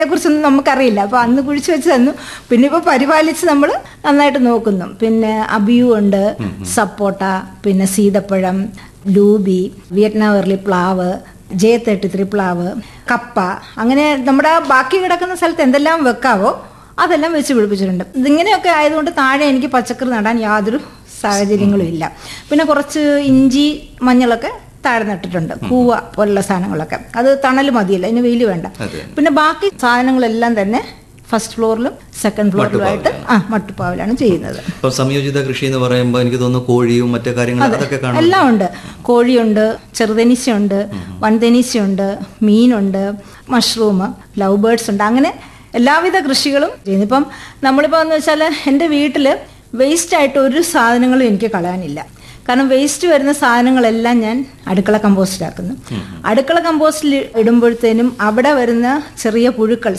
കുറിച്ചൊന്നും നമുക്കറിയില്ല അപ്പോൾ അന്ന് കുഴിച്ചു വെച്ച് തന്നു പിന്നെ ഇപ്പോൾ പരിപാലിച്ച് നമ്മൾ നന്നായിട്ട് നോക്കുന്നു പിന്നെ അബിയു ഉണ്ട് സപ്പോട്ട പിന്നെ സീതപ്പഴം ലൂബി വിയറ്റ്നാം വെർലി പ്ലാവ് ജെ തേർട്ടി ത്രീ പ്ലാവ് കപ്പ അങ്ങനെ നമ്മുടെ ബാക്കി കിടക്കുന്ന സ്ഥലത്ത് എന്തെല്ലാം വെക്കാവോ അതെല്ലാം വെച്ച് പിടിപ്പിച്ചിട്ടുണ്ട് ഇതിങ്ങനെയൊക്കെ ആയതുകൊണ്ട് താഴെ എനിക്ക് പച്ചക്കറി നടാൻ യാതൊരു സാഹചര്യങ്ങളും ഇല്ല പിന്നെ കുറച്ച് ഇഞ്ചി മഞ്ഞളൊക്കെ താഴെ നട്ടിട്ടുണ്ട് കൂവ പോലുള്ള സാധനങ്ങളൊക്കെ അത് തണൽ മതിയല്ല അതിന് വെയിൽ വേണ്ട അതെ. പിന്നെ ബാക്കി സാധനങ്ങളെല്ലാം തന്നെ ഫസ്റ്റ് ഫ്ലോറിലും സെക്കൻഡ് ഫ്ലോറിലുമായിട്ട് ആ മട്ടുപ്പാവിലാണ് ചെയ്യുന്നത് ഇപ്പൊ സംയോജിത കൃഷി എന്ന് പറയുമ്പോൾ എനിക്ക് തോന്നുന്നു കോഴിയും മറ്റു കാര്യങ്ങളും അതൊക്കെ കാണും എല്ലാം ഉണ്ട് കോഴിയുണ്ട് ചെറുതെനീശയുണ്ട് വൻതെനീശയുണ്ട് മീനുണ്ട് മഷ്റൂം ലവ് ബേർഡ്സ് ഉണ്ട് അങ്ങനെ എല്ലാവിധ കൃഷികളും ചെയ്യുന്നു ഇപ്പം നമ്മളിപ്പോൾ എന്ന് വെച്ചാൽ എൻ്റെ വീട്ടിൽ വേസ്റ്റ് ആയിട്ട് ഒരു സാധനങ്ങളും എനിക്ക് കളയാനില്ല കാരണം വേസ്റ്റ് വരുന്ന സാധനങ്ങളെല്ലാം ഞാൻ അടുക്കള കമ്പോസ്റ്റിലാക്കുന്നു അടുക്കള കമ്പോസ്റ്റിൽ ഇടുമ്പോഴത്തേനും അവിടെ വരുന്ന ചെറിയ പുഴുക്കൾ